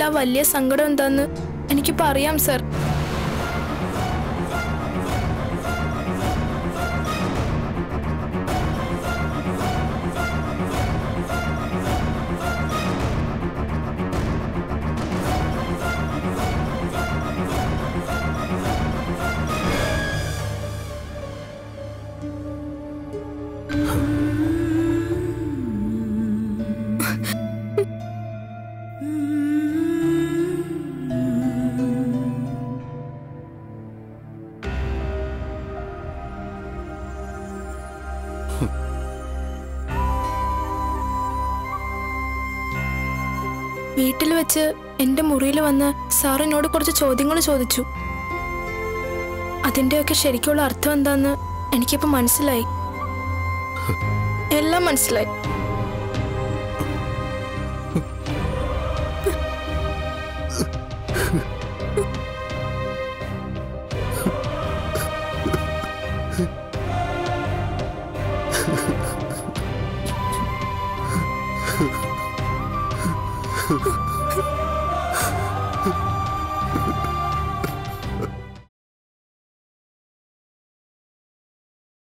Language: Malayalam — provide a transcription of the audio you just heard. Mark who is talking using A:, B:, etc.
A: ആ വലിയ സങ്കടം എന്താന്ന് എനിക്കിപ്പോ അറിയാം സർ വീട്ടിൽ വെച്ച് എന്റെ മുറിയിൽ വന്ന് സാർ എന്നോട് കുറച്ച് ചോദ്യങ്ങൾ ചോദിച്ചു അതിന്റെയൊക്കെ ശരിക്കുള്ള അർത്ഥം എന്താന്ന് എനിക്കിപ്പോ മനസ്സിലായി എല്ലാം മനസ്സിലായി